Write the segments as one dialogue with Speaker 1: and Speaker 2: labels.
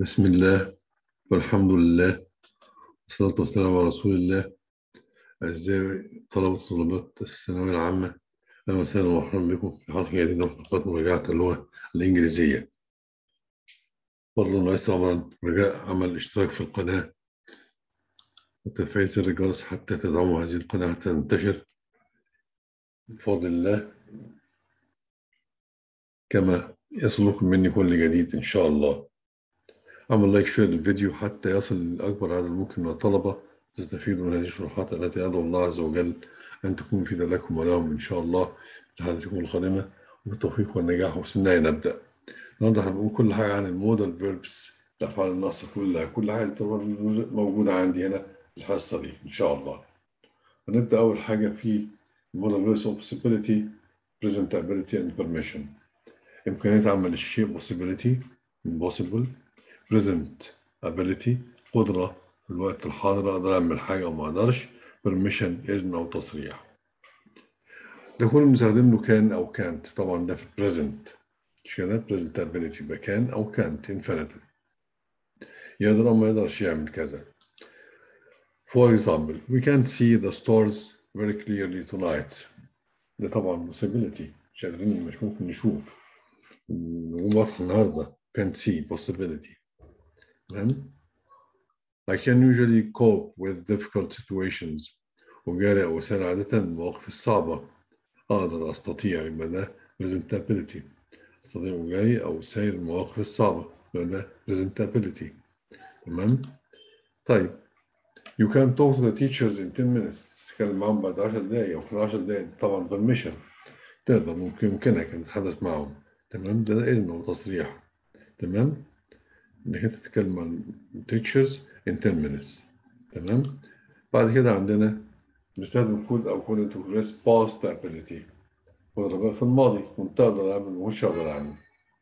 Speaker 1: بسم الله والحمد لله والصلاة والسلام على رسول الله أعزائي طلبة وطلبات الثانوية العامة أهلا وسهلا ومرحبا بكم في حلقة جديدة من حلقات مراجعة اللغة الإنجليزية فضلا وليس أمرا رجاء عمل الاشتراك في القناة وتفعيل زر الجرس حتى تدعموا هذه القناة حتى تنتشر بفضل الله كما يصلكم مني كل جديد إن شاء الله اعمل لايك شير للفيديو حتى يصل لأكبر عدد ممكن من الطلبة تستفيدوا من هذه الشروحات التي أدعو الله عز وجل أن تكون مفيدة لكم ولهم إن شاء الله في حلقتكم القادمة وبالتوفيق والنجاح وفي النهاية نبدأ النهارده هنقول كل حاجة عن المودال فيربس الأفعال الناقصة كلها كل حاجة موجودة عندي هنا في الحصة دي إن شاء الله هنبدأ أول حاجة في المودال فيربس of possibility presentability and permission إمكانية عمل الشيء possibility impossible present ability قدرة في الوقت الحاضر أقدر أعمل حاجة أو ما أقدرش permission إذن أو تصريح ده كله بنستخدم له كان أو كانت طبعا ده في present مش كده present ability يبقى كان أو كانت infinitive يقدر أو ما يقدرش يعمل كذا for example we can't see the stars very clearly tonight ده طبعا possibility مش قادرين مش ممكن نشوف النجوم واضحة النهاردة can't see possibility تمام I can usually cope with difficult situations وجاري أو سهل عادة المواقف الصعبة أقدر أستطيع يبقى ده presentability أستطيع وجاري أو سير المواقف الصعبة يبقى ده presentability تمام طيب you can talk to the teachers in 10 minutes تتكلم معاهم بعد 10 دقايق أو في 10 دقايق طبعا permission تقدر ممكن يمكنك أن تتحدث معهم تمام ده إذن وتصريح تمام انك انت تتكلم عن teachers in 10 minutes تمام بعد كده عندنا نستخدم كود او كود انتو بريس past ability قدرة بقى في الماضي كنت اقدر اعمل ومش هقدر اعمل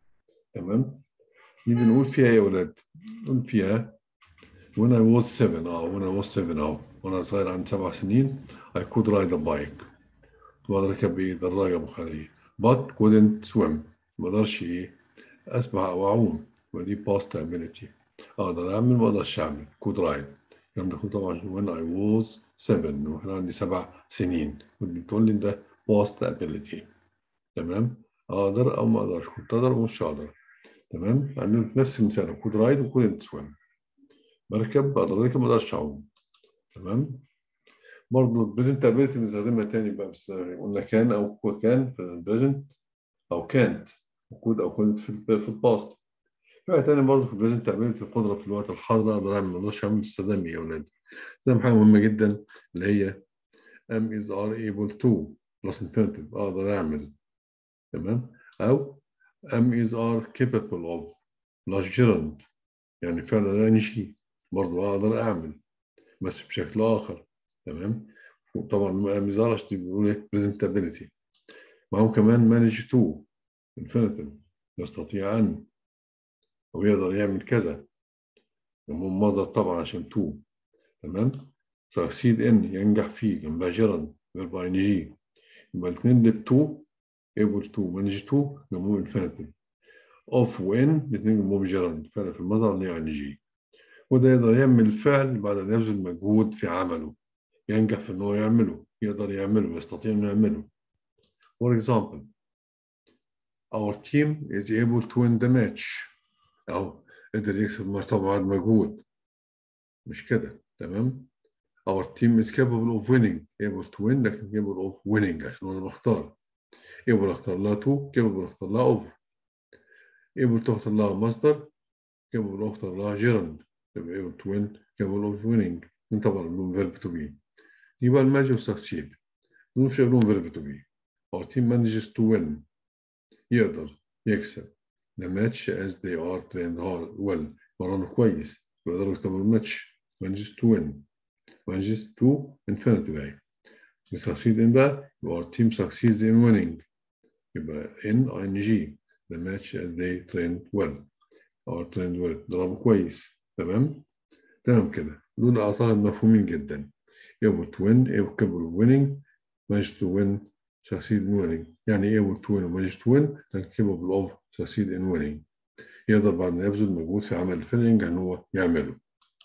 Speaker 1: تمام دي بنقول فيها ايه يا ولاد؟ نقول فيها when I was seven اه when I was seven اه وانا صغير عندي سبع سنين I could ride a bike كنت بقدر اركب ايه دراجة بخارية but couldn't swim ما اقدرش ايه اسبح او اعوم ودي past ability اقدر اعمل ما اقدرش اعمل كود رايد الكلام ده كله طبعا when I was seven وكان عندي سبع سنين كنت بتقول لي ده past ability تمام اقدر او ما اقدرش كنت اقدر ومش هقدر تمام عندنا نفس المثال كود رايد وكود سويم بركب اقدر اركب ما اقدرش اعوم تمام برضه البريزنت ابيلتي بنستخدمها تاني بقى قلنا كان او كان في البريزنت او كانت وكود او كنت في في الباست حاجة تانية برضه في البريزنت ابيلتي القدرة في الوقت الحاضر اقدر اعمل ما اقدرش اعمل استخدام يا اولاد استخدام حاجة مهمة جدا اللي هي am is are able to plus infinitive اقدر اعمل تمام او am is are capable of plus gerund يعني فعل لا ينشي برضه اقدر اعمل بس بشكل اخر تمام وطبعا am is are عشان بيقول ايه presentability معاهم كمان manage to infinitive يستطيع ان أو يقدر يعمل كذا يضم مصدر طبعا عشان تو تمام succeed in ينجح فيه جنبها جيران verb ing يبقى الاثنين اللي بتو able to manage to جنبهم infinitive of when الاثنين جنبهم جيران فعل في المصدر اللي ing وده يقدر يعمل الفعل بعد أن يبذل مجهود في عمله ينجح في إن هو يعمله يقدر يعمله يستطيع إنه يعمله for example our team is able to win the match أو قدر يكسب الماتش طبعا بعد مجهود مش كده تمام our team is capable of winning able to win لكن capable of winning عشان أنا بختار able أختار لها to capable أختار لها over able تختار لها مصدر capable أختار لها gerund يبقى able to win capable of winning من طبعا لهم verb to be يبقى الماجي succeed دول في لهم verb to be our team manages to win يقدر يكسب the match as they are trained hard well مرنوا كويس يقدروا يكتبوا الماتش manages to win manages to infinitive أهي we succeed in بقى our team succeeds in winning يبقى in ing the match as they trained well or trained well ضربوا كويس تمام تمام كده دول أعتقد مفهومين جدا able to win able capable of winning manage to win succeed in winning يعني able to win و manage to win لكن capable of succeed in winning يقدر بعد ما يبذل مجهود في عمل الفيلنج ان هو يعمله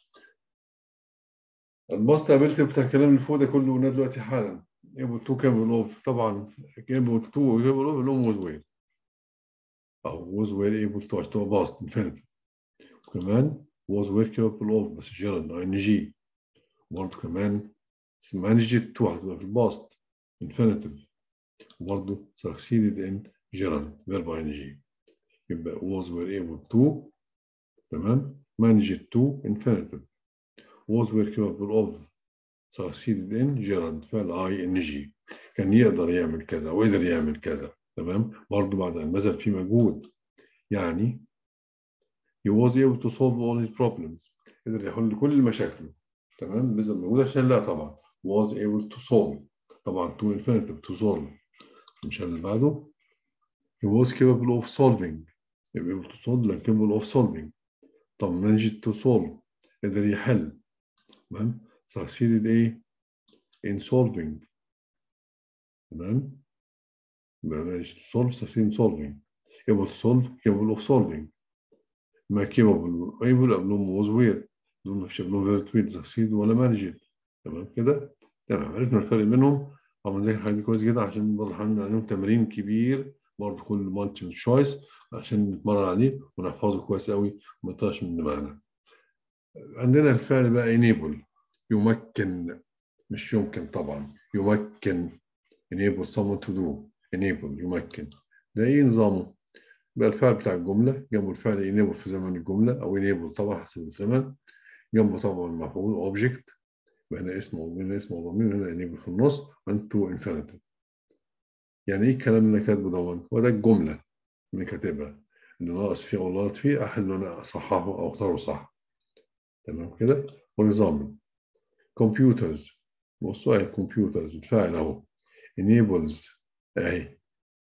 Speaker 1: الباست ابيلتي بتاع الكلام اللي فوق ده كله قلناه دلوقتي حالا able to capable of طبعا able to capable of اللي هو was were أو was were able to عشان باست infinitive وكمان was were capable of بس gerund ing برضه كمان managed to هتبقى في الباست infinitive وبرضه succeeded in gerund verb ing يبقى was were able to تمام managed to infinitive was were capable of succeeded in gerund فعل اي ان جي كان يقدر يعمل كذا وقدر يعمل كذا تمام برضه بعد ان بذل فيه مجهود يعني he was able to solve all his problems قدر يحل كل مشاكله تمام بذل مجهود عشان لا طبعا was able to solve طبعا to infinitive to solve المثال اللي بعده he was capable of solving able to solve like capable of solving طب managed to solve قدر يحل تمام succeeded ايه in solving تمام managed to solve succeed in solving able to solve capable of solving ما capable able قبلهم was where دول مفيش قبلهم very to succeed ولا managed تمام كده تمام عرفنا الفرق بينهم طبعا نذاكر الحاجات دي كويس جدا عشان برضه هنعمل عليهم تمرين كبير برضه كل مالتي تشويس عشان نتمرن عليه ونحفظه كويس قوي وما يطلعش من دماغنا عندنا الفعل بقى enable يمكن مش يمكن طبعا يمكن enable someone to do enable يمكن ده ايه نظامه؟ بقى الفعل بتاع الجملة جنبه الفعل enable في زمن الجملة أو enable طبعا حسب الزمن جنبه طبعا مفعول object يبقى هنا اسمه هنا اسمه ضمير هنا enable في النص and to infinitive يعني ايه الكلام اللي انا كاتبه ده؟ هو ده الجملة اللي كاتبها اللي ناقص فيه أو غلط فيه أحل أنا أصححه أو أختاره صح تمام كده؟ ونظام computers بصوا اهي computers الفاعل اهو enables اهي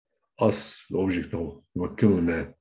Speaker 1: us الاوبجكت اهو يمكننا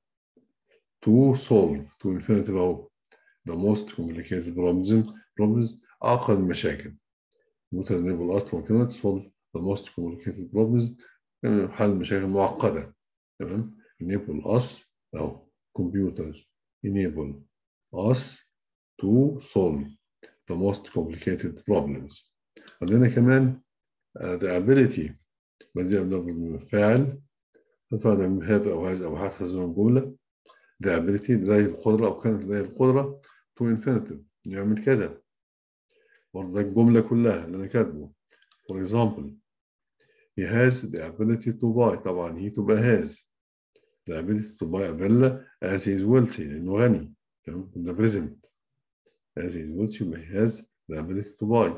Speaker 1: to solve to infinitive اهو the most complicated problems problems اعقد المشاكل computers enable us تمكننا to solve the most complicated problems يعني حل مشاكل معقدة تمام enable us اهو computers enable us to solve the most complicated problems. عندنا كمان uh, the ability بزي بالفعل الفعل من هذا أو هذا أو حسب الجملة the ability لديه القدرة أو كانت لديه القدرة to infinitive يعمل كذا برضه الجملة كلها اللي أنا كاتبه for example he has the ability to buy طبعا he تبقى has the ability to buy a villa as he is wealthy لأنه غني تمام ده present as he is wealthy يبقى he has the ability to buy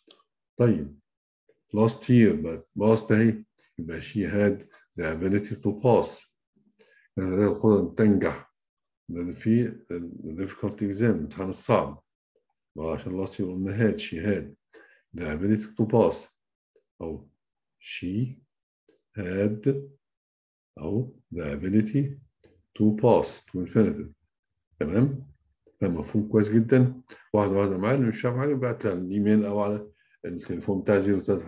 Speaker 1: طيب last year but last اهي يبقى she had the ability to pass كانت لديها القدرة أن تنجح ده في the difficult exam الامتحان الصعب عشان last year قلنا had she had the ability to pass أو she had أو the ability to pass to infinitive تمام ده مفهوم كويس جدا واحدة واحدة معايا اللي مش فاهم حاجة بعت لي على الإيميل أو على التليفون بتاع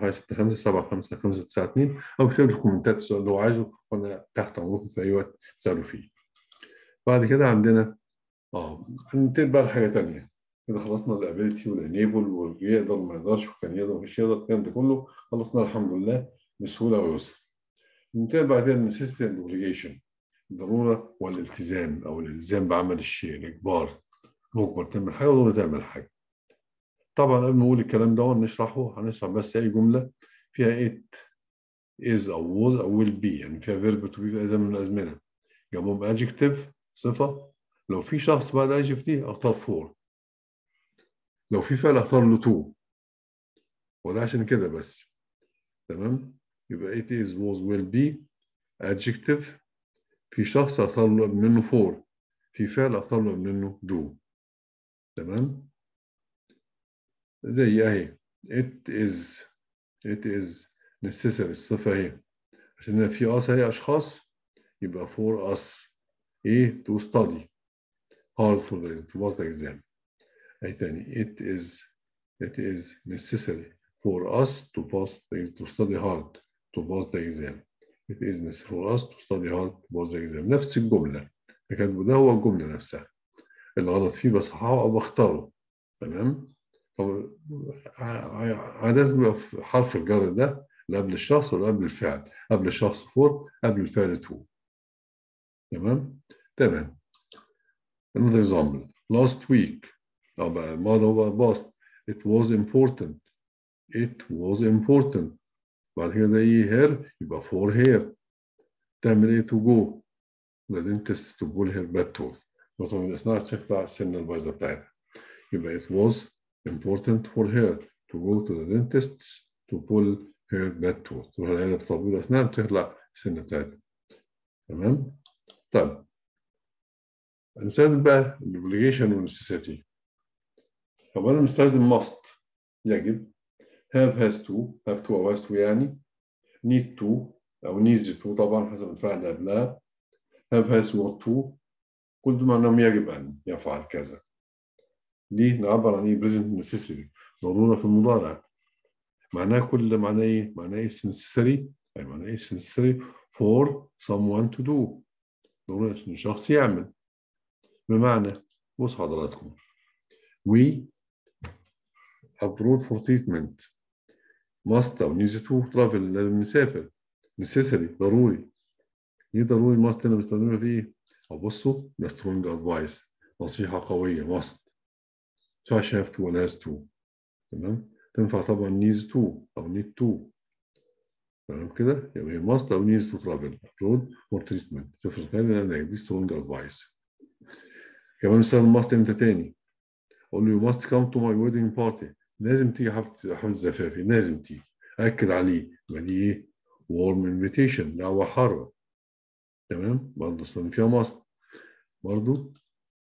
Speaker 1: 03565 أو اكتب لي في الكومنتات السؤال اللي هو عايزه وأنا تحت أمركم في أي وقت تسألوا فيه. بعد كده عندنا اه هننتقل بقى لحاجة تانية كده خلصنا الابيلتي والانيبل ويقدر ما يقدرش وكان يقدر مش يقدر الكلام ده كله خلصنا الحمد لله بسهولة ويسر. ننتقل بعد كده للنسيستي اند اوبليجيشن الضرورة والالتزام أو الالتزام بعمل الشيء الإجبار مجبر تعمل حاجة وضروري تعمل حاجة طبعا قبل ما نقول الكلام ده نشرحه هنشرح بس أي جملة فيها it is أو was أو will be يعني فيها verb to be في أي زمن من الأزمنة جنبهم adjective صفة لو في شخص بعد adjective دي أختار for لو في فعل أختار له to وده عشان كده بس تمام يبقى it is was will be adjective في شخص أختار له منه for في فعل أختار له منه do تمام زي اهي it is it is necessary الصفة اهي عشان هنا في us اهي أشخاص يبقى for us ايه to study hard for the to pass the exam أي تاني it is it is necessary for us to pass the, to study hard to pass the exam it is necessary for us to study hard to pass the exam نفس الجملة اللي كاتبه ده هو الجملة نفسها اللي غلط فيه بصححه أو بختاره تمام طب عادة بيبقى في حرف الجر ده اللي قبل الشخص ولا قبل الفعل قبل الشخص فور قبل الفعل تو تمام تمام another example last week أو بقى الماضي هو past it was important it was important بعد كده ايه here يبقى for here تعمل ايه to go the dentist to pull her bad tooth نقطة من أثناء تشيك بقى السن البايظة بتاعتها يبقى it was important for her to go to the dentist to pull her bad tooth تروح العيادة بطبيب الأسنان تخلع السن بتاعتها تمام طيب هنستخدم بقى الobligation والنسيسيتي طب أنا مستخدم must يجب have has to have to أو has to يعني need to أو needs to طبعا حسب الفعل اللي قبلها have has want to كل دول معناهم يجب أن يفعل كذا ليه نعبر عن ايه present necessary ضرورة في المضارع معناها كل معناه ايه؟ معناه ايه necessary أي معناه ايه necessary for someone to do ضروري عشان شخص يعمل بمعنى بص حضراتكم we abroad for treatment must أو needs to travel لازم نسافر necessary ضروري ليه ضروري must هنا بستخدمها في ايه؟ أو بصوا ده strong advice نصيحة قوية must ينفعش have to ولا has to تمام تنفع طبعا needs to أو need to تمام كده يبقى هي must أو needs to travel abroad for treatment تفرق لأن دي strong advice كمان نستخدم must امتى تاني أقول له you must come to my wedding party لازم تيجي حفلة حفلة زفافي لازم تيجي أكد عليه يبقى دي إيه warm invitation دعوة حارة تمام برضه استخدم فيها must برضه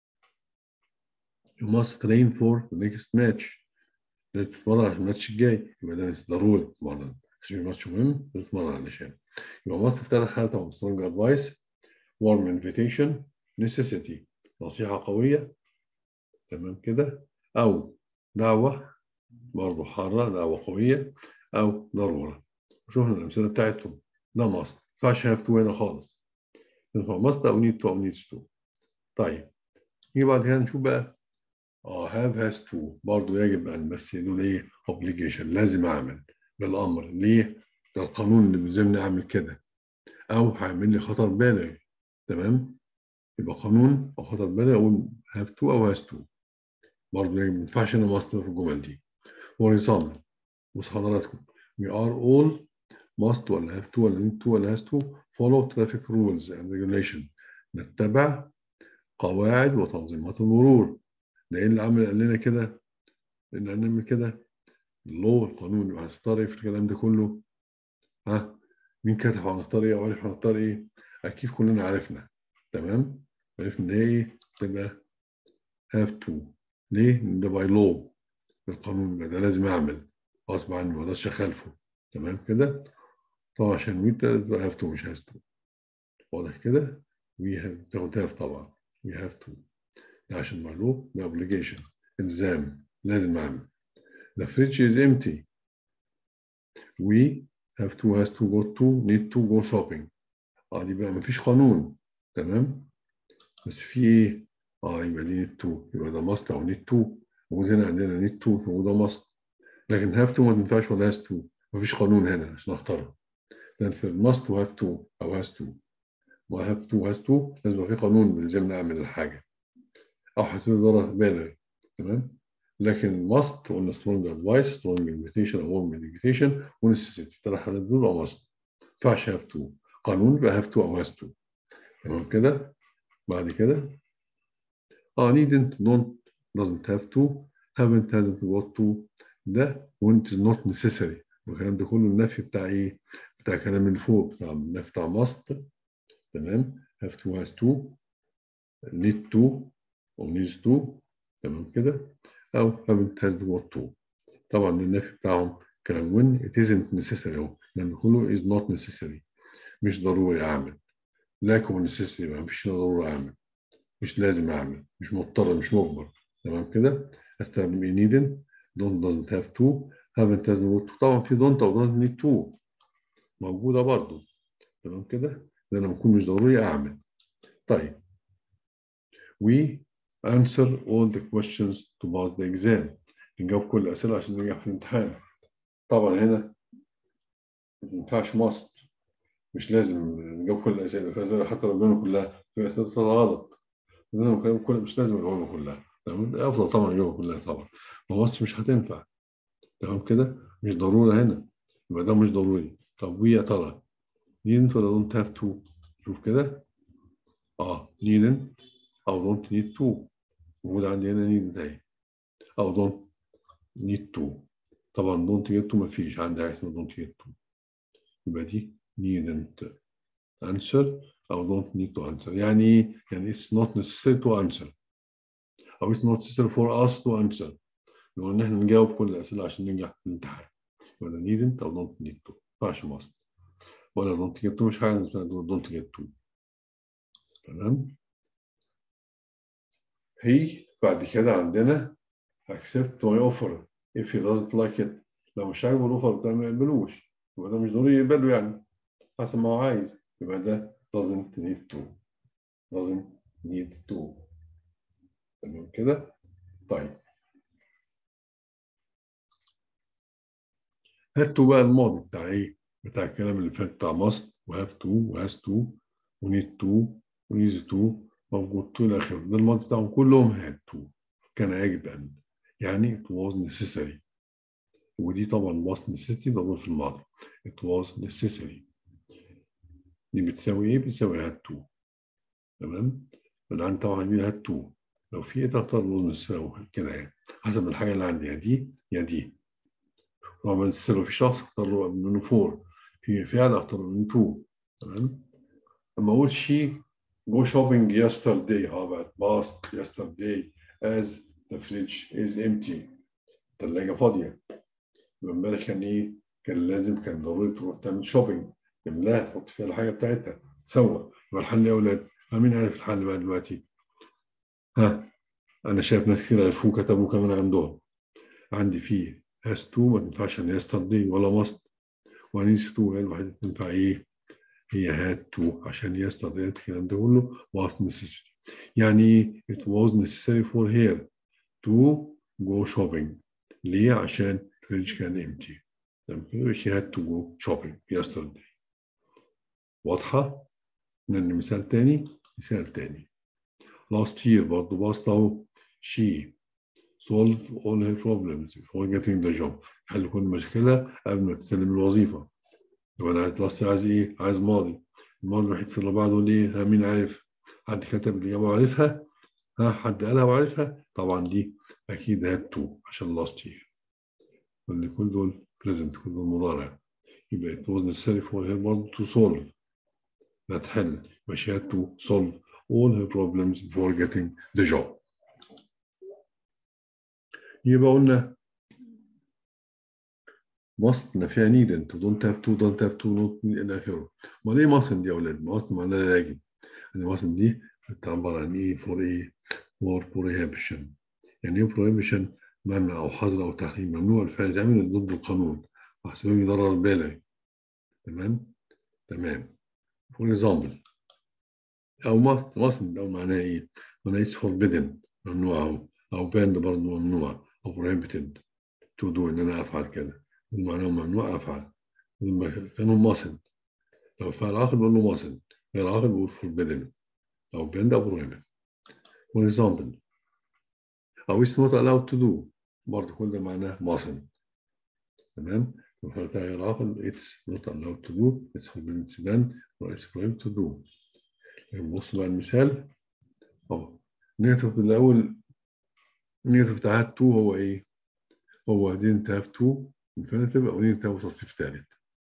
Speaker 1: you must train for the next match لازم تتمرن على الماتش الجاي يبقى ده ضروري تتمرن عشان الماتش مهم لازم تتمرن علشان يبقى must في ثلاث حالات اهو strong advice warm invitation necessity نصيحة قوية تمام كده أو دعوة برضه حارة دعوة قوية أو ضرورة شوفنا الأمثلة بتاعتهم ده must ما ينفعش have to هنا خالص ينفع must أو need to أو needs to طيب نيجي بعد كده نشوف بقى اه have has to برضه يجب ان بس دول ايه obligation لازم اعمل بالامر ليه؟ ده القانون اللي بيلزمني اعمل كده او هيعمل لي خطر بالغ تمام؟ يبقى قانون او خطر بالغ اقول have to او has to برضه يجب ما ينفعش انا ماستر في الجمل دي for example بص حضراتكم we are all must ولا have to ولا need to ولا has to follow traffic rules and regulation نتبع قواعد وتنظيمات المرور ده ايه اللي عمل قال لنا كده ان هنعمل كده اللو القانون يبقى هنختار ايه في الكلام ده كله ها مين كتب هنختار ايه وعرف هنختار ايه اكيد كلنا عرفنا تمام عرفنا ان ايه تبقى have to ليه ده باي لو القانون ده لازم اعمل غصب عني ما اقدرش اخالفه تمام كده طبعا عشان وي تبقى have to مش has to واضح كده we have تاخد have طبعا we have to عشان معلوم ده obligation الزام لازم اعمل the fridge is empty we have to has to go to need to go shopping اه دي بقى مفيش قانون تمام بس في ايه اه يبقى دي need to يبقى ده must او need to موجود هنا عندنا need to موجود must لكن have to ما تنفعش ولا has to مفيش قانون هنا عشان اختارها لان في must و have to او has to ما have to has to لازم يبقى في قانون بيلزمنا اعمل الحاجه او حسب ضرر بالغ تمام لكن must قلنا strong advice strong invitation او warm invitation و necessity ثلاث حالات دول او must ما ينفعش have to قانون يبقى have to او has to تمام كده بعد كده اه needn't don't doesn't have to haven't hasn't got to ده when it is not necessary والكلام ده كله النفي بتاع ايه؟ بتاع الكلام اللي فوق بتاع النفي بتاع must تمام have to has to need to أو needs to تمام كده أو haven't has got to طبعا النفي بتاعهم كلام when it isn't necessary أهو لأن كله is not necessary مش ضروري أعمل لكن necessary ما فيش ضروري أعمل مش لازم أعمل مش مضطر مش مجبر تمام كده أستخدم إيه needn't don't doesn't have to haven't has got to طبعا في don't أو doesn't need to موجودة برضو تمام كده ده أنا بكون مش ضروري أعمل طيب we answer all the questions to pass the exam نجاوب كل الأسئلة عشان ننجح في الامتحان طبعا هنا ما ينفعش must مش لازم نجاوب كل الأسئلة في أسئلة حتى لو جاوبنا كلها في أسئلة بتطلع غلط لازم نجاوب كل مش لازم نجاوبها كلها تمام أفضل طبعا نجاوبها كلها طبعا ما must مش هتنفع تمام كده مش ضرورة هنا يبقى ده مش ضروري طب ويا ترى needn't ولا don't have to شوف كده اه needn't أو don't need to موجود عندي هنا needn't أهي أو don't need to طبعا don't get to مفيش عندي حاجة اسمها don't get to يبقى دي needn't answer أو don't need to answer يعني إيه؟ يعني it's not necessary to answer أو it's not necessary for us to answer لو إن إحنا نجاوب كل الأسئلة عشان ننجح في الامتحان ولا needn't أو don't need to ما ينفعش must ولا don't get to مش حاجة اسمها don't get to تمام هي بعد كده عندنا accept my offer if he doesn't like it لو مش عاجبه الاوفر بتاعه ما يقبلوش يبقى ده مش ضروري يقبله يعني حسب ما هو عايز يبقى ده doesn't need to doesn't need to تمام كده طيب هات بقى الماضي بتاع ايه بتاع الكلام اللي فات بتاع must وهاف to وهاز to ونيد to ونيز to موجود to الى اخره ده الماضي بتاعهم كلهم هاد to كان يجب ان يعني it was necessary ودي طبعا was necessity ضروري في الماضي it was necessary دي بتساوي ايه؟ بتساوي had to تمام؟ الآن طبعا دي had to لو في ايه تختار was necessary كده يعني حسب الحاجة اللي عندي يا دي يا دي لو ما necessary في شخص اختار منه فور في فعل اختار منه تو تمام؟ لما أقول she go shopping yesterday how about past yesterday as the fridge is empty الثلاجة فاضية يبقى امبارح كان ايه؟ كان لازم كان ضروري تروح تعمل شوبينج تملاها تحط فيها الحاجة بتاعتها تسوى يبقى الحل يا أولاد مين عارف الحل بقى دلوقتي؟ ها أنا شايف ناس كتير عرفوه كتبوه كمان عندهم عندي فيه هاز تو ما تنفعش ان يستردي ولا ماست ونيس تو هي الوحيدة تنفع ايه؟ هي هاد تو عشان يستردي الكلام ده كله was necessary يعني it was necessary for her to go shopping ليه؟ عشان الفريج كان empty تمام she had to go shopping yesterday واضحة؟ لأن مثال تاني مثال تاني last year برضه باص أهو she solve all her problems before getting the job حل كل مشكلة قبل ما تستلم الوظيفة يبقى أنا عايز last year عايز إيه؟ عايز ماضي الماضي الوحيد اللي بعده ليه؟ ها مين عارف؟ حد كتب الإجابة وعارفها؟ ها حد قالها وعارفها؟ طبعا دي أكيد had to عشان last year واللي كل دول present كل دول مضارع يبقى it was necessary for her برضه to solve لا تحل يبقى she had to solve all her problems before getting the job يبقى قلنا must نفيها needn't don't have to don't have to not إلى آخره أمال إيه mustn't دي يا أولاد؟ must معناها لا يجب يعني mustn't دي بتعبر عن إيه for إيه؟ for prohibition يعني إيه prohibition؟ منع أو حظر أو تحريم ممنوع الفعل يتعمل ضد القانون وحسبه ضرر بالغ تمام؟ تمام for example أو must mustn't أو معناها إيه؟ معناها it's forbidden ممنوع أو أو banned برضه ممنوع أو prohibited to do إن أنا أفعل كده معناه ممنوع أفعل كانوا mustn't لو فعل آخر بقول له mustn't فعل آخر بقول forbidden أو banned أو prohibited for example أو it's not allowed to do برضه كل ده معناه mustn't تمام لو فعل غير آخر it's not allowed to do it's forbidden to ban or it's prohibited to do بص بقى المثال أهو نيتف الأول نيتف بتاع had to هو إيه؟ هو didn't have to infinitive أو didn't have تصريف ثالث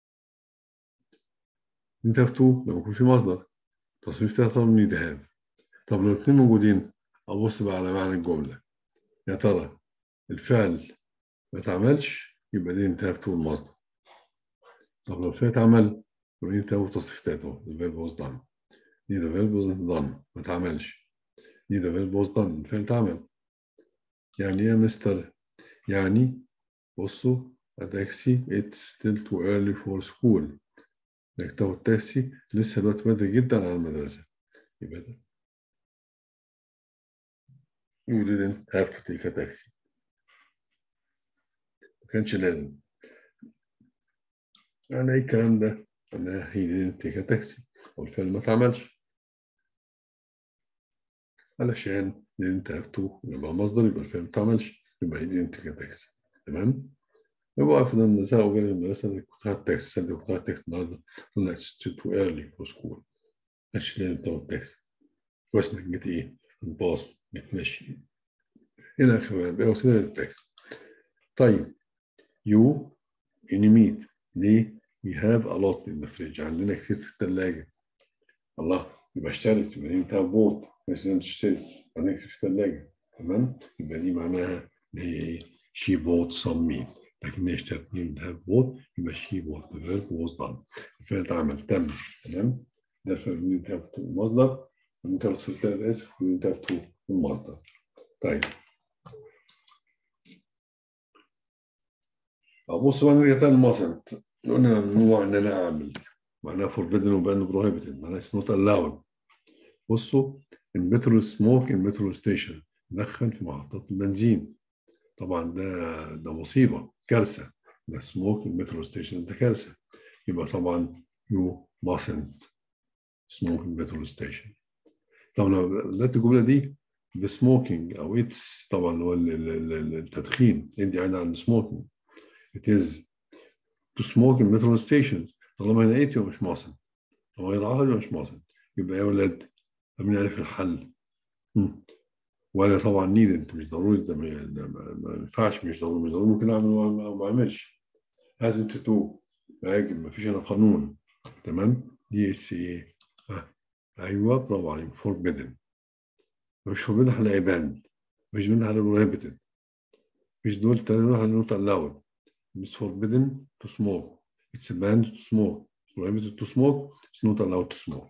Speaker 1: didn't have to لما يكون في مصدر تصريف ثالث طبعا need have طب لو الاثنين موجودين أبص بقى على معنى الجملة يا ترى الفعل ما اتعملش يبقى didn't have to المصدر طب لو الفعل اتعمل يبقى didn't have تصريف ثالث أهو the verb was done did the verb wasn't done ما اتعملش did the verb was done الفعل اتعمل يعني ايه يا مستر يعني بصوا التاكسي it's still too early for school انك تاخد تاكسي لسه الوقت بدري جدا على المدرسة يبقى ده you didn't have to take a taxi ما كانش لازم يعني ايه الكلام ده؟ أنا he didn't take a taxi والفعل ما اتعملش علشان didn't have to يبقى مصدر يبقى الفعل ما اتعملش يبقى he didn't take a taxi تمام؟ يبقى فضلنا النساء وجال المدرسة كنت هات تاكسي صدق كنت هات تاكسي النهارده طلعت too early for school مش لازم تاخد تاكسي كويس انك جيت ايه؟ الباص بتمشي هنا يا شباب ايه وسيلة للتاكسي طيب you in meat ليه؟ we have a lot in the fridge عندنا كتير في الثلاجة الله يبقى اشترت يبقى دي انت بوت بس لازم تشتري عندك كتير في الثلاجة تمام؟ يبقى دي معناها ان هي ايه؟ she bought some meat لكن هي اشترت من have bought يبقى she bought the verb was done الفعل اتعمل تم تمام؟ ده الفعل من انت have to المصدر وانت وصلت اسف وانت have to المصدر طيب أبص بقى نرجع تاني المصدر قلنا ممنوع ان انا اعمل معناها forbidden وبان prohibited معناها it's not allowed بصوا المترو سموك المترو ستيشن دخن في محطات البنزين طبعا ده ده مصيبه كارثه ده سموك المترو ستيشن ده كارثه يبقى طبعا يو mustn't smoke المترو ستيشن طب لو بدات الجمله دي بسموكينج او اتس طبعا اللي هو التدخين دي عايده عن السموكينج it is to smoke in metro stations طالما هنا ايت يبقى مش مواصل طالما هنا عهد يبقى مش مواصل يبقى يا ولاد مين عارف الحل مم. ولا طبعا نيد انت مش ضروري ده ما, ده ما, ما ينفعش مش ضروري مش ضروري ممكن اعمل او ما اعملش لازم تتو واجب ما فيش هنا قانون تمام دي اس ايه آه. ايوه برافو عليك فوربيدن مش فوربيدن هنلاقي باند مش باند هنلاقي بروهيبيتد مش دول تلاته هنلاقي نوت الاود It's forbidden to smoke. It's banned to smoke. Prohibited to smoke. It's not allowed to smoke.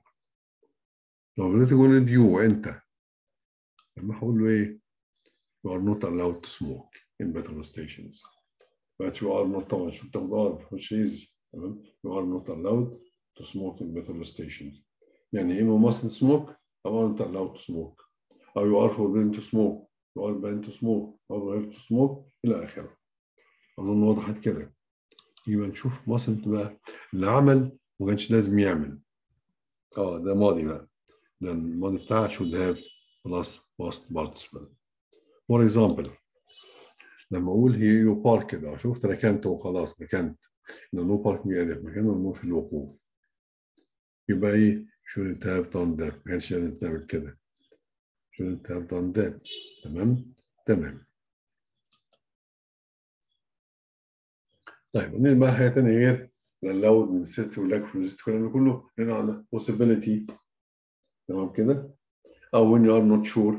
Speaker 1: لو بدأت تقول يو أنت لما هقول له إيه؟ You are not allowed to smoke in petrol stations. But you are not طبعا شو بتاخد ار which is تمام You are not allowed to smoke in petrol stations. يعني إما mustn't smoke أو are not allowed to smoke. أو you are forbidden to smoke. You are banned to smoke. أو prohibited to smoke إلى آخره. أظن وضحت كده يبقى نشوف مصر بقى اللي عمل ما كانش لازم يعمل اه ده ماضي بقى ده الماضي بتاعها should have plus past participle for example لما اقول هي يو بارك ده شفت ركنت وخلاص ركنت ان نو بارك اريا في مكان نو في الوقوف يبقى ايه shouldn't have done that ما كانش لازم تعمل كده shouldn't have done that تمام تمام طيب ننقل بقى حاجه ثانيه غير لو من الست واللاك والكلام ده كله هنا على possibility تمام كده او when you are not sure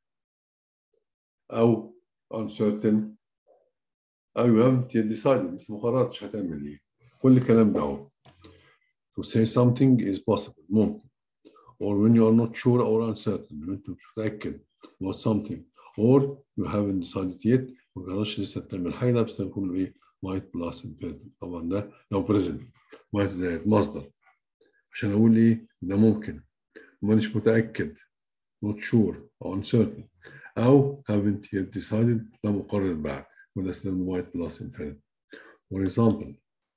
Speaker 1: او uncertain او you haven't yet decided لسه ما قررتش هتعمل ايه كل الكلام ده اهو to say something is possible ممكن or when you are not sure or uncertain لو انت مش متاكد about something or you haven't decided yet ما قررتش لسه تعمل حاجه ده بس كله ايه might plus infinitive طبعا ده لو present might زائد مصدر عشان اقول ايه ده ممكن مانيش متاكد not sure او uncertain او haven't yet decided لم اقرر بعد وده اسمه might plus infinitive for example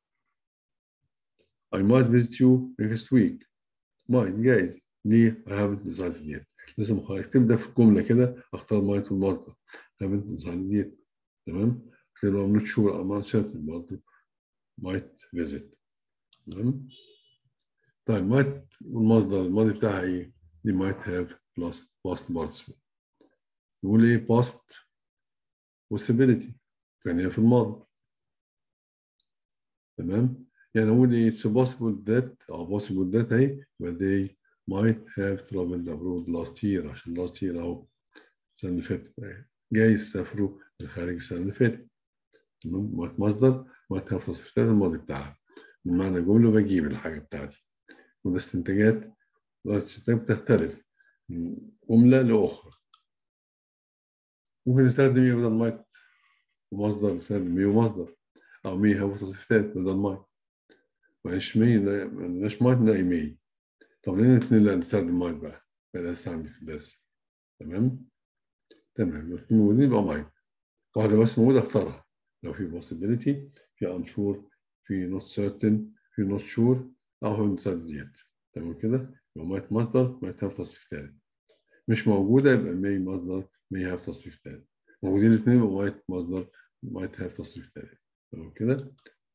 Speaker 1: I might visit you next week might جايز ليه I haven't decided yet لازم اكتب ده في الجمله كده اختار might والمصدر haven't decided yet تمام لو I'm not sure I'm uncertain برضه might visit تمام طيب might والمصدر الماضي بتاعها ايه؟ دي might have plus past participle نقول ايه past possibility يعني هي في الماضي تمام يعني نقول ايه it's possible that او possible that اهي but they might have traveled abroad last year عشان last year اهو السنة اللي فاتت جايز سافروا للخارج السنة اللي فاتت مصدر وهتها في تصريفات الماضي بتاعها من معنى جملة بجيب الحاجة بتاعتي وده استنتاجات الاستنتاجات بتختلف من جملة لأخرى ممكن نستخدم ايه بدل مايت ومصدر نستخدم مي ومصدر أو مي هو تصريفات بدل مايت معلش مي ملناش مايت نلاقي مي طب ليه الاثنين لا نستخدم مايت بقى؟ بقى الأساس عندي في الدرس تمام؟ تمام لو الاثنين موجودين يبقى might واحدة بس موجودة اختارها لو في possibility في unsure في not certain في not sure أو haven't decided yet تمام كده يبقى might مصدر might have تصريف تالت مش موجودة يبقى may مصدر may have تصريف تالت موجودين الاثنين يبقى might مصدر might have تصريف تالت تمام كده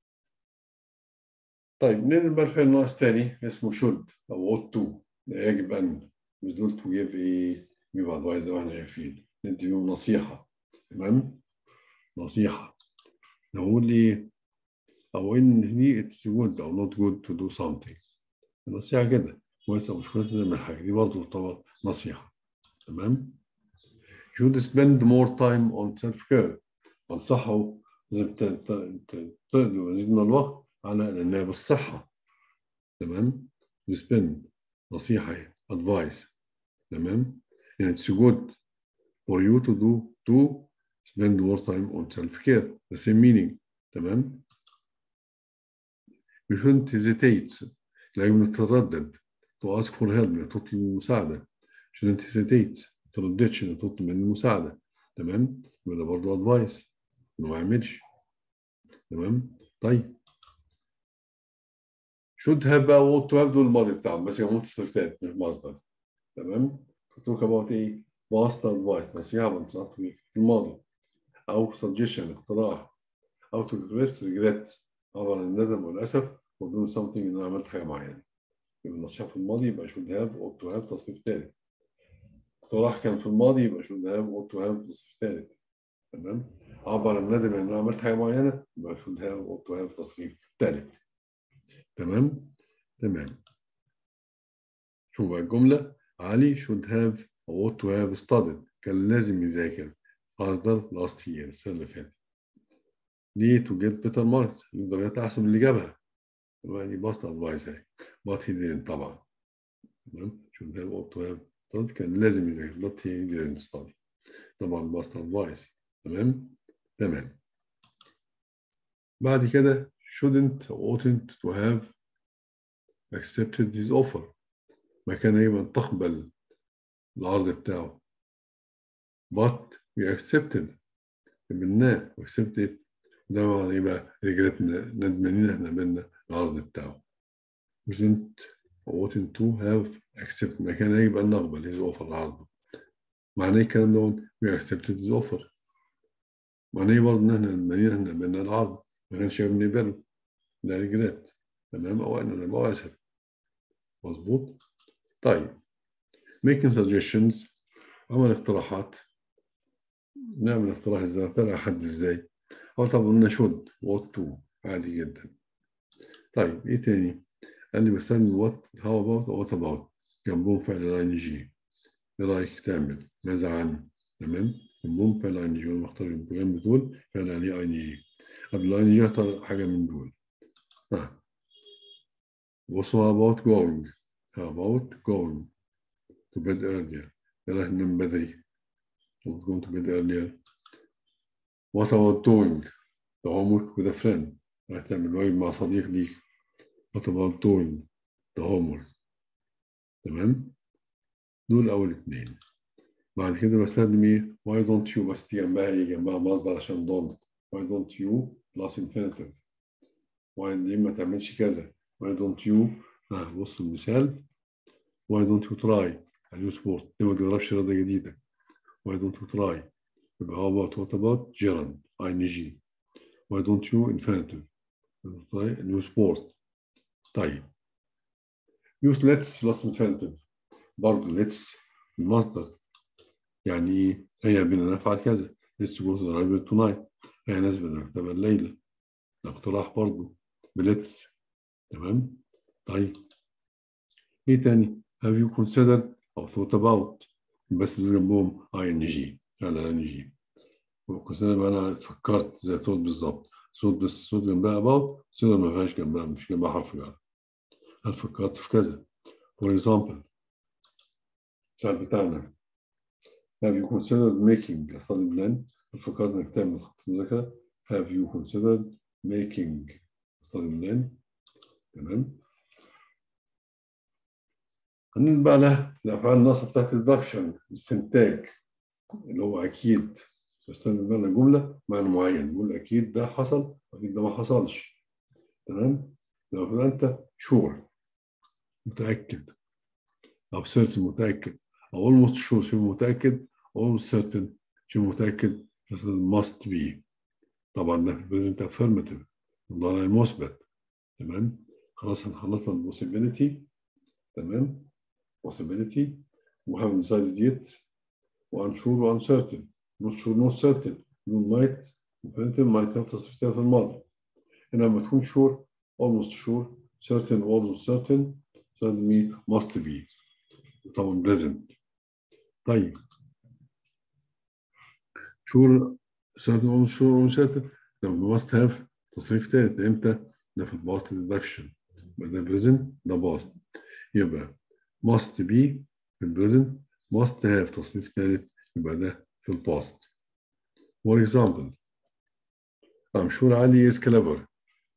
Speaker 1: طيب ننقل بقى الفعل ناقص تاني اسمه should أو ought to يجب أن مش دول to give إيه give advice زي ما احنا شايفين ندي لهم نصيحة تمام نصيحة نقول إيه أو إن هي it's good أو not good to do something النصيحة كده كويس أو مش كويس نعمل حاجة دي برضه تعتبر نصيحة تمام should spend more time on self care أنصحه لازم تقضي مزيد من الوقت على العناية بالصحة تمام spend نصيحة advice تمام and it's good for you to do to spend more time on self care the same meaning تمام you shouldn't hesitate لا يمكن تتردد to ask for help انك تطلب مساعدة shouldn't hesitate ما ترددش انك تطلب مني مساعدة تمام يبقى ده برضه advice انه ما يعملش تمام طيب should have بقى ought to have دول الماضي بتاعهم بس يبقى متصرفتات مش مصدر تمام talk about ايه past advice نصيحة بنصحك في الماضي أو suggestion اقتراح أو to express regret عبر عن الندم والأسف for doing something إن أنا عملت حاجة معينة يبقى النصيحة في الماضي يبقى should have ought to have تصريف تالت اقتراح كان في الماضي يبقى should have ought to have تصريف تالت تمام عبر عن الندم إن أنا عملت حاجة معينة يبقى should have ought to have تصريف تالت تمام تمام شوف بقى الجملة علي should have or ought to have studied كان لازم يذاكر harder last year السنة اللي فاتت ليه to get better marks يجيب درجات أحسن من اللي جابها يعني best advice يعني but he didn't طبعا تمام should have ought to have studied كان لازم يذاكر but he didn't study طبعا best advice تمام تمام بعد كده shouldn't oughtn't to have accepted his offer ما كان يبقى تقبل العرض بتاعه but we accepted قبلناه accepted ده معنى يبقى رجعتنا ندمانين احنا قبلنا العرض بتاعه shouldn't oughtn't to have accepted ما كان يبقى نقبل his offer العرض معناه الكلام ده we accepted his offer معناه برضه ان احنا ندمانين احنا قبلنا العرض ما كانش يبقى نقبله ده رجلات تمام او انا او اسف مظبوط طيب making suggestions عمل اقتراحات نعمل اقتراح ازاي نقترح حد ازاي هو طبعا قلنا should what to عادي جدا طيب ايه تاني قال لي بستخدم what how about what about جنبهم فعل ال ing ايه رايك تعمل ماذا عن تمام جنبهم فعل ال ing وانا بختار جنب دول فعل عليه ing قبل ال ing اختار حاجه من دول ها also about going how about going to bed earlier يلا ننام بدري going to bed earlier what about doing the homework with a friend راح تعمل واجب مع صديق ليك what about doing the homework تمام دول أول اتنين بعد كده بستخدم ايه why don't you بس دي جنبها ايه جنبها مصدر عشان don't why don't you plus infinitive why دي ما تعملش كذا why don't you ها بص المثال why don't you try a new sport ليه ما تجربش رياضة جديدة why don't you try يبقى how about what about gerund ing why don't you infinitive try a new sport طيب use let's plus infinitive برضه let's المصدر يعني ايه هيا بنا نفعل كذا let's go to the library tonight هيا نذهب إلى المكتبة الليلة ده اقتراح برضه بليتس تمام طيب ايه تاني have you considered أو thought about بس اللي جنبهم ing على ing consider بقى أنا فكرت زي thought بالظبط صوت بس صوت جنبها about consider ما فيهاش جنبها مش جنبها حرف جر هل فكرت في كذا for example السؤال بتاعنا have you considered making a study plan هل فكرت إنك تعمل خطة مذاكرة have you considered making a study plan تمام هننقل بقى له الافعال الناقصه بتاعت الدكشن استنتاج اللي هو اكيد بستخدم بالنا جمله معنى معين بقول اكيد ده حصل اكيد ده ما حصلش تمام لو كده انت شور متاكد او certain متاكد او almost sure شبه متاكد almost certain شبه متاكد مثلا must be طبعا ده في present affirmative المضارع المثبت تمام خلاص احنا خلصنا البوسيبيليتي تمام possibility we haven't decided yet وunsure وuncertain not sure not certain نقول might infinitive might have تصريفتها في الماضي هنا لما تكون sure almost sure certain almost certain suddenly must be طبعا present طيب sure certain almost sure almost certain لما must have تصريف تالت امتى؟ ده في الباست deduction يبقى ده present ده باست يبقى must be في البريزنت must have تصريف ثالث يبقى ده في الباست For example I'm sure Ali is clever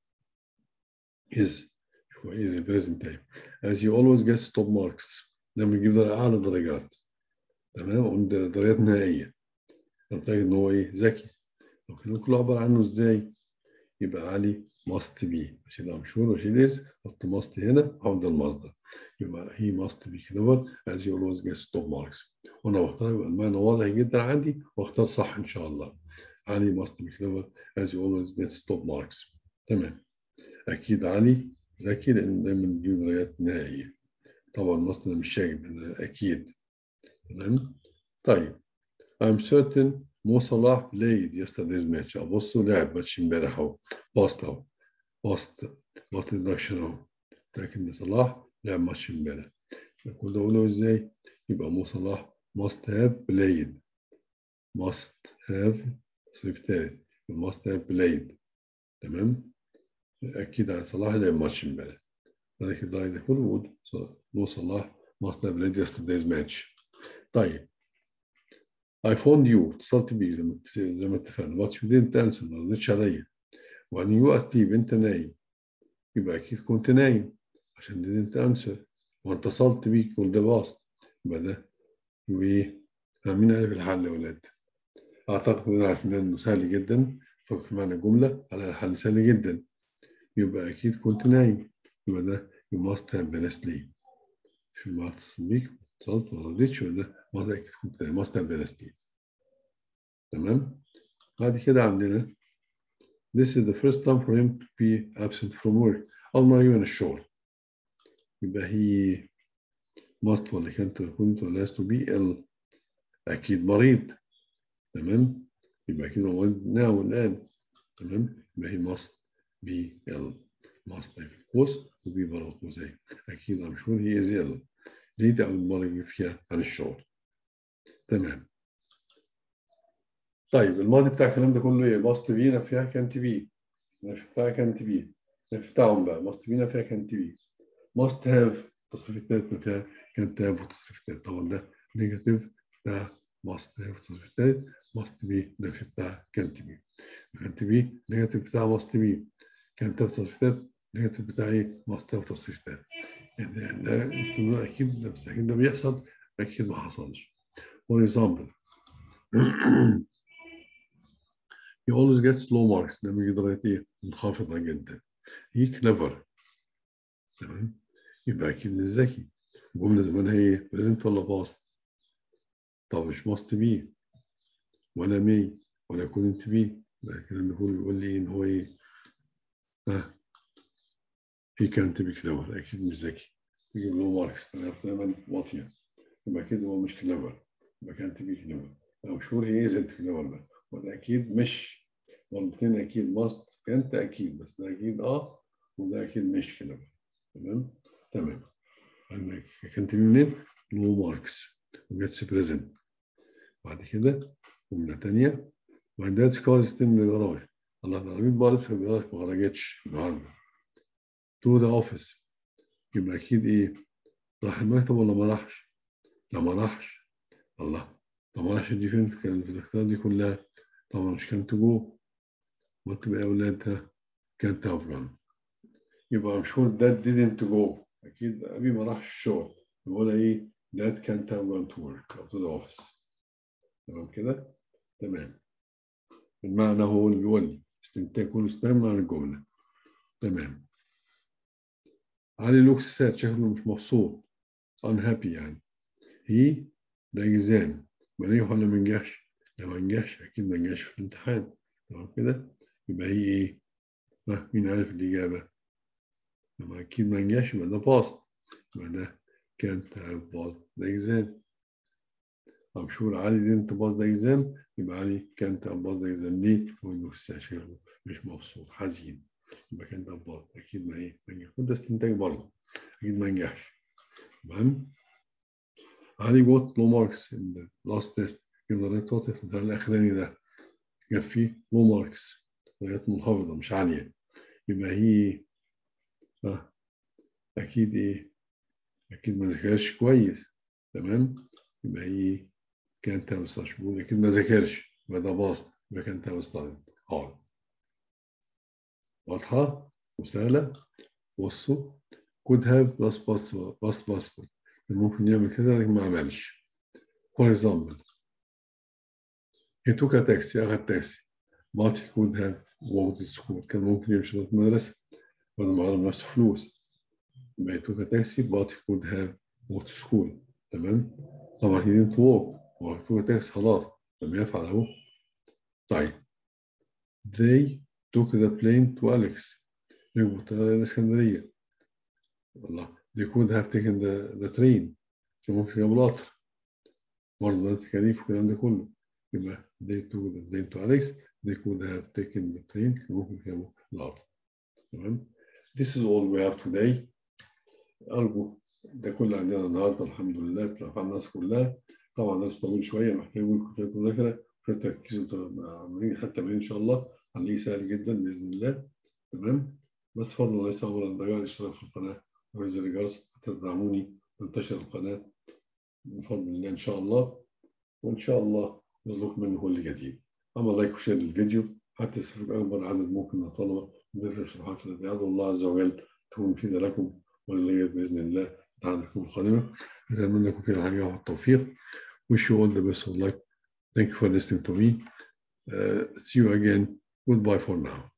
Speaker 1: is شو is the present time as he always gets top marks لما يجيب در- أعلى درجات تمام وعنده درجات نهائية نتأكد إن هو إيه ذكي لو كان كله عبر عنه إزاي يبقى علي must be أشيل I'm sure وأشيل is أحط must هنا أحط ده المصدر يبقى he must be clever as he always gets top marks وانا بختار يبقى المعنى واضح جدا عندي واختار صح ان شاء الله علي must be clever as he always gets top marks تمام اكيد علي ذكي لان دايما بيجيب درجات نهائيه طبعا مصدر مش شايف اكيد تمام طيب I'm certain مو صلاح played yesterday's match ابصوا لعب ماتش امبارح اهو باست اهو باست باست ريدكشن اهو لكن إن صلاح لعب ماتش امبارح كل ده اقوله ازاي يبقى مو صلاح must have played must have تصريف تالت must have played تمام اكيد على صلاح لعب ماتش امبارح بعد كده ده كله بقول مو صلاح must have played yesterday's match طيب I phoned you اتصلت بيك زي ما زي ما اتفقنا but you didn't answer ما ردتش عليا وبعدين you asked Steve انت نايم يبقى اكيد كنت نايم عشان didn't answer واتصلت بيك وده باص يبقى ده وايه مين عارف الحل يا ولاد اعتقد كلنا عارفين انه سهل جدا فكر معنى الجمله على الحل سهل جدا يبقى اكيد كنت نايم يبقى ده you must have been asleep في ما اتصل بيك اتصلت ما ردتش يبقى ده must اكيد كنت نايم must have been asleep تمام بعد كده عندنا this is the first time for him to be absent from work أول ما يجي من الشغل يبقى he must ولا كانت ولا كنت ولا has to be ill أكيد مريض تمام يبقى أكيد هو مريض now الآن تمام يبقى he must be ill must في القوس وبي بره القوس أهي أكيد I'm sure he is ill دي دي أول مرة يجي فيها عن الشغل تمام طيب الماضي بتاع الكلام ده كله ايه؟ must be نفيها كانت be نفي بتاعها كانت be نفي بتاعهم بقى must be نفيها كانت be must have تصريف التالت نفيها كانت have وتصريف التالت طبعا ده نيجاتيف بتاع must have تصريف التالت must be نفي بتاع كانت be كانت be نيجاتيف بتاع must be كانت have تصريف التالت نيجاتيف بتاع ايه؟ must have تصريف التالت يعني ده اكيد ده بس اكيد ده بيحصل اكيد ما حصلش for example he always gets low marks لما يجي درجة ايه؟ منخفضة جدا he clever تمام يبقى أكيد مش ذكي الجملة زمانها ايه؟ present ولا past؟ طب مش must be ولا may ولا couldn't be لكن اللي هو بيقول لي إيه إن هو إيه؟ ها he can't be clever أكيد مش ذكي يجيب low marks تماما واطية يبقى أكيد هو مش clever يبقى can't be clever I'm sure he isn't clever بقى وده اكيد مش والاثنين اكيد ماست كانت اكيد بس ده اكيد اه وده اكيد مش كده تمام تمام عندك كانت منين؟ نو ماركس وجاتس بريزنت بعد كده جمله ثانيه My dad's car is still in the garage الله العربية بقى لسه في الجراج ما خرجتش النهارده to the office يبقى اكيد ايه؟ راح المكتب ولا ما راحش؟ لا ما راحش الله طب ما راحش دي فين في الاختيار دي كلها طبعا مش كانت جو وتبقى أولادها كانت أفغان يبقى I'm sure dad didn't go أكيد أبي ما راحش الشغل يقول إيه dad can't have gone to work أو to the office تمام كده تمام المعنى هو اللي بيقول لي استنتاج كل استخدام عن الجملة تمام علي لوكس ساد شكله مش مبسوط unhappy يعني هي ده جزام منجح ولا منجحش لو منجحش أكيد منجحش في الامتحان تمام كده يبقى هي إيه ها مين عارف الإجابة لما أكيد منجحش يبقى ده باص يبقى ده كانت باص ده إجزام طب شو علي دي انت باص ده إجزام يبقى علي كانت باص ده إجزام ليه؟ هو إنه شكله مش مبسوط حزين يبقى كانت باص أكيد ما إيه منجح وده استنتاج برضه أكيد ما نجحش تمام علي جوت لو ماركس in the last test يبقى درجته في الامتحان الأخراني ده جاب فيه لو ماركس درجات منخفضة مش عالية يبقى هي آه. أكيد إيه أكيد ما ذاكرش كويس تمام يبقى هي كانت مستشفى بقول أكيد ما ذاكرش يبقى ده باص يبقى كانت مستشفى اه واضحة وسهلة بصوا could have plus plus plus plus ممكن يعمل كده لكن ما عملش for example he took a taxi أخذ تاكسي but he could have walked to school كان ممكن يمشي لغاية المدرسة بدل ما غرم نفسه فلوس يبقى he took a taxi but he could have walked to school تمام طبعا he didn't walk هو took a taxi خلاص لم يفعل أهو طيب they took the plane to Alex ركبوا الطيارة إلى الإسكندرية والله they could have taken the, the train كان ممكن يجيبوا القطر برضه ده تكاليف والكلام ده كله يبقى they took the plane to Alex they could have taken the train كان ممكن يجيبوا القطر تمام This is all we have today أرجو ده كل اللي عندنا النهارده الحمد لله في الأفعال الناس كلها طبعا درس طويل شوية محتاج منكم شوية مذاكرة شوية تركيز وتمرين حتى تمرين إن شاء الله هنلاقيه سهل جدا بإذن الله تمام بس فضلا وليس أمرا الرجاء الاشتراك في القناة وإذا الجرس حتى تدعموني وانتشر القناة بفضل الله إن شاء الله وإن شاء الله يصلك منه كل جديد أما لايك وشير للفيديو حتى يستفيد أكبر عدد ممكن من الطلبة ونضيف الشروحات التي أدعو الله عز وجل تكون مفيدة لكم وللغير بإذن الله تعالكم القادمة أتمنى لكم فيها الحاجة والتوفيق wish you all the best of luck thank you for listening to me uh, see you again goodbye for now